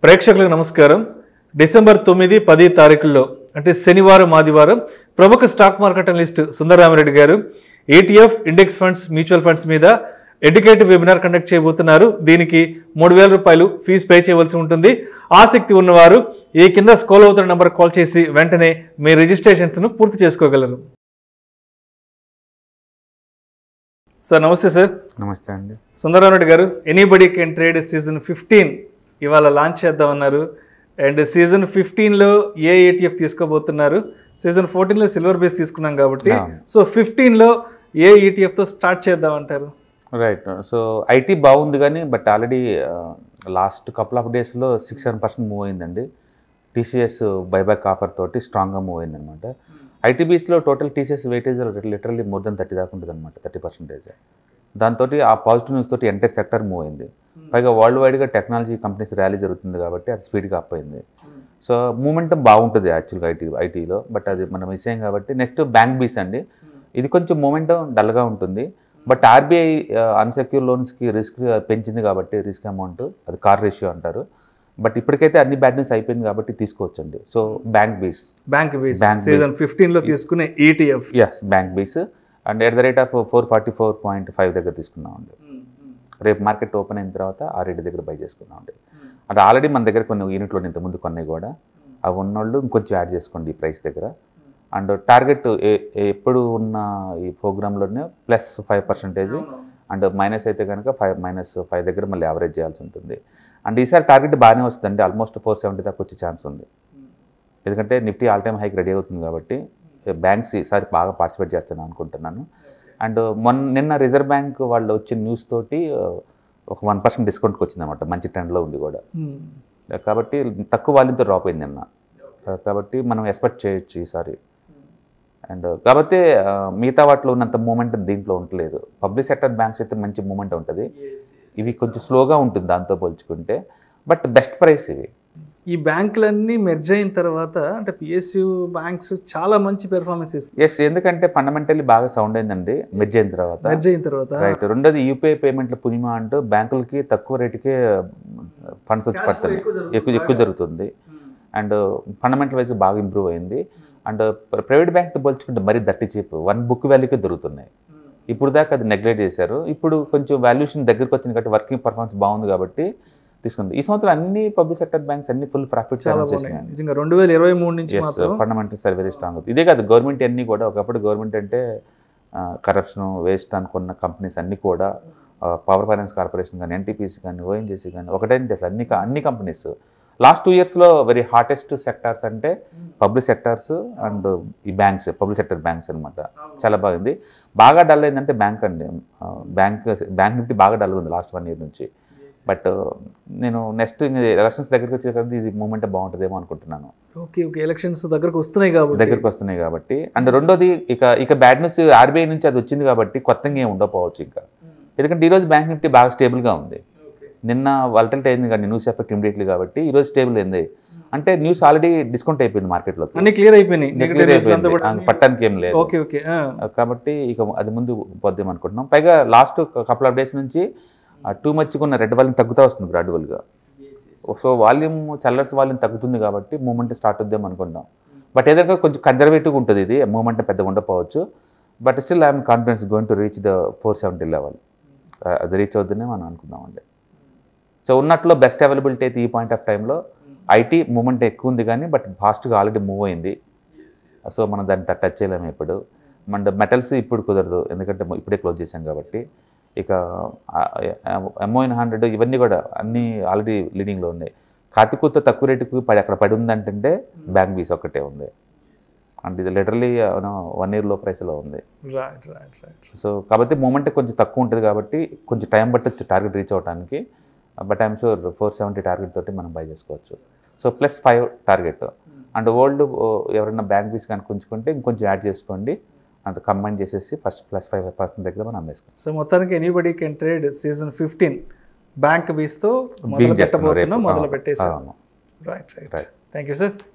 ప్రేక్షకులకు నమస్కారం డిసెంబర్ తొమ్మిది పది తారీఖుల్లో అంటే శనివారం ఆదివారం ప్రముఖ స్టాక్ మార్కెట్ అనలిస్ట్ సుందరరామరెడ్డి గారు ETF index funds mutual funds మీద ఎడ్యుకేటివ్ వెబినార్ కండక్ట్ చేయబోతున్నారు దీనికి మూడు వేల రూపాయలు ఫీజు పే చేయవలసి ఉంటుంది ఆసక్తి ఉన్నవారు ఈ కింద స్కోల్ అవుతున్న నంబర్ కాల్ చేసి వెంటనే మీ రిజిస్ట్రేషన్స్ను పూర్తి చేసుకోగలరు సార్ నమస్తే సార్ నమస్తే అండి సుందరరామరెడ్డి గారు anybody can trade season fifteen ఇవాళ లాంచ్ చేద్దామన్నారు అండ్ సీజన్ ఫిఫ్టీన్లో ఏ ఏటీఎఫ్ తీసుకోబోతున్నారు సీజన్ ఫోర్టీన్లో సిల్వర్ బేస్ తీసుకున్నాం కాబట్టి అవును. సో ఫిఫ్టీన్లో ఏ ఈటీఎఫ్తో స్టార్ట్ చేద్దామంటారు రైట్ సో ఐటీ బాగుంది కానీ but already last couple of డేస్లో సిక్స్ సెవెన్ పర్సెంట్ మూవ్ అయిందండి టీసీఎస్ బైబ్యాక్ ఆఫర్ తోటి స్ట్రాంగ్గా మూవ్ అయింది అనమాట ఐటీబీస్లో total TCS weightage literally more than thirty దాకా ఉంటుంది అనమాట థర్టీ పర్సెంటేజ్ దాంతో ఆ పాజిటివ్ న్యూస్ తోటి ఎంటైర్ సెక్టర్ మూవ్ అయింది పైగా వరల్డ్ వైడ్గా టెక్నాలజీ కంపెనీస్ ర్యాలీ జరుగుతుంది కాబట్టి అది స్పీడ్గా అప్ అయింది సో మూమెంటం బాగుంటుంది యాక్చువల్గా ఐటీ ఐటీలో బట్ అది మనం మిస్ అయ్యాం కాబట్టి నెక్స్ట్ బ్యాంక్ బీస్ అండి ఇది కొంచెం మూమెంటం డల్గా ఉంటుంది బట్ ఆర్బీఐ అన్సెక్యూర్ లోన్స్కి రిస్క్ పెంచింది కాబట్టి రిస్క్ అమౌంట్ అది కార్ రేషియో అంటారు బట్ ఇప్పటికైతే అన్ని బ్యాడ్ న్యూస్ అయిపోయింది కాబట్టి తీసుకోవచ్చండి so bank bees bank base Bank base. Season ఫిఫ్టీన్లో తీసుకునే ETF is bank bees and at the rate of four forty four point five దగ్గర తీసుకున్నామండి రేపు మార్కెట్ ఓపెన్ అయిన తర్వాత ఆ రేట్ దగ్గర బై చేసుకున్నామండి అది ఆల్రెడీ మన దగ్గర కొన్ని యూనిట్లు ఇంత ముందు కొన్నాయి కూడా అవి ఉన్నోళ్ళు ఇంకొంచెం యాడ్ చేసుకోండి ఈ ప్రైస్ దగ్గర అండ్ టార్గెట్ ఎప్పుడు ఉన్న ఈ ప్రోగ్రాంలోనే plus five percentage and minus అయితే కనుక ఫైవ్ మైనస్ ఫైవ్ దగ్గర మళ్ళీ యావరేజ్ చేయాల్సి ఉంటుంది అండ్ ఈసారి టార్గెట్ బాగానే వస్తుందండి ఆల్మోస్ట్ ఫోర్ సెవెంటీ దాకా వచ్చే ఛాన్స్ ఉంది ఎందుకంటే Nifty all time high ready అవుతుంది కాబట్టి బ్యాంక్స్ ఈసారి బాగా పార్టిసిపేట్ చేస్తాను అనుకుంటున్నాను అండ్ మొన్న నిన్న రిజర్వ్ బ్యాంక్ వాళ్ళు వచ్చిన న్యూస్ తోటి ఆ, ఒక వన్ పర్సెంట్ డిస్కౌంట్కి వచ్చింది అనమాట మంచి ట్రెండ్లో ఉంది కూడా కాబట్టి తక్కువ వాల్యూతో డ్రాప్ అయింది నిన్న ఆ, కాబట్టి మనం ఎక్స్పెక్ట్ చేయొచ్చు ఈసారి అండ్ కాబట్టి ఆ, మిగతా వాటిలో ఉన్నంత మూమెంట్ దీంట్లో ఉండలేదు పబ్లిక్ సెక్టర్ బ్యాంక్స్ అయితే మంచి మూమెంట్ ఉంటుంది ఇవి కొంచెం స్లోగా ఉంటుంది దాంతో పోల్చుకుంటే బట్ బెస్ట్ ప్రైస్ ఇవి ఈ బ్యాంకులన్నీ మెర్జ్ అయిన తర్వాత అంటే పిఎస్యు బ్యాంక్స్ చాలా మంచి పెర్ఫార్మెన్స్ ఇస్తాయి ఎస్ ఎందుకంటే ఫండమెంటల్లీ బాగా సౌండ్ అయిందండి మెర్జ్ అయిన తర్వాత మెర్జ్ అయిన తర్వాత రైట్ రెండోది యూపీఐ పేమెంట్ల పుణ్యమా అంటూ బ్యాంకులకి తక్కువ రేటుకే ఫండ్స్ వచ్చి Cash flow పడుతున్నాయి ఎక్కువ జరుగుతుంది. ఎక్కువ ఎక్కువ జరుగుతుంది అండ్ ఫండమెంటల్ వైజ్ బాగా ఇంప్రూవ్ అయింది అండ్ ప్రైవేట్ బ్యాంక్స్తో పోల్చుకుంటే మరీ దట్టి చీప్ వన్ బుక్ వాల్యూకే దొరుకుతున్నాయి ఇప్పుడు దాకా అది నెగ్లెక్ట్ చేశారు ఇప్పుడు కొంచెం వాల్యూషన్ దగ్గరికి వచ్చింది కాబట్టి వర్కింగ్ పర్ఫార్మెన్స్ బాగుంది కాబట్టి తీసుకుంది ఈ సంవత్సరం అన్ని పబ్లిక్ సెక్టర్ బ్యాంక్స్ అన్ని ఫుల్ ప్రాఫిట్ చాలా బాగున్నాయి నిజంగా రెండు వేల ఇరవై మూడు నుంచి ఎస్ మాత్రం ఫండమెంటల్స్ ఆర్ వెరీ స్ట్రాంగ్ ఇదే కాదు గవర్నమెంట్ అన్నీ కూడా ఒకప్పుడు గవర్నమెంట్ అంటే కరప్షన్ వేస్ట్ అనుకున్న కంపెనీస్ అన్నీ కూడా పవర్ ఫైనాన్స్ కార్పొరేషన్ కానీ ఎన్టీపీసీ కానీ ఓఎన్జీసీ కానీ ఒకటేంటి అసలు అన్ని అన్ని కంపెనీస్ లాస్ట్ టూ ఇయర్స్లో వెరీ హాటెస్ట్ సెక్టార్స్ అంటే పబ్లిక్ సెక్టార్స్ అండ్ ఈ బ్యాంక్స్ పబ్లిక్ సెక్టర్ బ్యాంక్స్ అనమాట చాలా బాగుంది బాగా డల్ అయిందంటే బ్యాంక్ అండి బ్యాంక్ బ్యాంక్ నిఫ్టీ బాగా డల్ ఉంది లాస్ట్ వన్ ఇయర్ నుంచి బట్ నేను నెక్స్ట్ ఎలక్షన్స్ దగ్గరికి వచ్చే కదా ఇది మూమెంట్ బాగుంటుందేమో అనుకుంటున్నాను ఓకే ఓకే ఎలక్షన్స్ దగ్గరకు వస్తున్నాయి కాబట్టి దగ్గరికి వస్తున్నాయి కాబట్టి అండ్ రెండోది ఇక ఇక బ్యాడ్ న్యూస్ ఆర్బీఐ నుంచి అది వచ్చింది కాబట్టి కొత్తగా ఏం ఉండకపోవచ్చు ఇంకా ఎందుకంటే ఈరోజు బ్యాంక్ నిఫ్టీ బాగా స్టేబుల్గా ఉంది నిన్న వాలటల్టీ అయింది కానీ న్యూస్ ఎఫెక్ట్ ఇమీడియట్లీ కాబట్టి ఈరోజు స్టేబుల్ అయింది అంటే న్యూస్ ఆల్రెడీ డిస్కౌంట్ అయిపోయింది మార్కెట్లో అన్ని క్లియర్ అయిపోయినాయి Negative news అంతా కూడా అన్ని- పట్టడానికి ఏం లేదు ఓకే ఓకే ఆ. కాబట్టి ఇక అది ముందు పోద్దాం అనుకుంటున్నాం పైగా లాస్ట్ కపుల్ ఆఫ్ డేస్ నుంచి టూ మచ్గా ఉన్న రెడ్ వాల్యూమ్ తగ్గుతూ వస్తుంది గ్రాడ్యువల్గా సో వాల్యూమ్ చల్లర్స్ వాల్యూమ్ తగ్గుతుంది కాబట్టి మూమెంట్ స్టార్ట్ అవుద్దాం అనుకుందాం బట్ ఏదైనా కొంచెం కన్జర్వేటివ్గా ఉంటుంది ఇది మూమెంట్ పెద్దగా ఉండకపోవచ్చు but still I'm confidence going to reach the four seventy level అది రీచ్ అవుతుందని మనం అనుకుందామండి సో ఉన్నట్లో బెస్ట్ అవైలబిలిటీ అయితే ఈ పాయింట్ ఆఫ్ టైంలో ఐటీ మూమెంట్ ఎక్కువ ఉంది కానీ బట్ ఫాస్ట్గా ఆల్రెడీ మూవ్ అయింది సో మనం దాన్ని టచ్ చేయలేము ఇప్పుడు మన మెటల్స్ ఇప్పుడు కుదరదు ఎందుకంటే ఇప్పుడే క్లోజ్ చేశాం కాబట్టి ఇక ఎంఓఎన్ హండ్రెడ్ ఇవన్నీ కూడా అన్నీ ఆల్రెడీ లీడింగ్లో ఉన్నాయి కాతికూత తక్కువ రేటుకు పడి అక్కడ పడి ఉందంటే బ్యాంక్ బీస్ ఒక్కటే ఉంది అంటే ఇది లిటరలీ వన్ ఇయర్లో ప్రైస్లో ఉంది రైట్ రైట్ రైట్ సో కాబట్టి మూమెంట్ కొంచెం తక్కువ ఉంటుంది కాబట్టి కొంచెం టైం పట్టచ్చు టార్గెట్ రీచ్ అవడానికి but I'm sure four seventy target తోటి మనం బై చేసుకోవచ్చు so plus five target and old ఎవరైనా బ్యాంక్ ఫీస్ కనుక ఉంచుకుంటే ఇంకొంచెం యాడ్ చేసుకోండి అంత కంబైన్ చేసేసి ఫస్ట్ ప్లస్ ఫైవ్ పర్సెంట్ దగ్గర మనం అమ్మేసుకోండి సో మొత్తానికి anybody can trade season fifteen bank బీస్తో మొదలు Being చేస్తున్నాం పెట్టబోతున్నాం రేపు. మొదలు అవును, పెట్టేసాం అవును. Right right Right. Thank you sir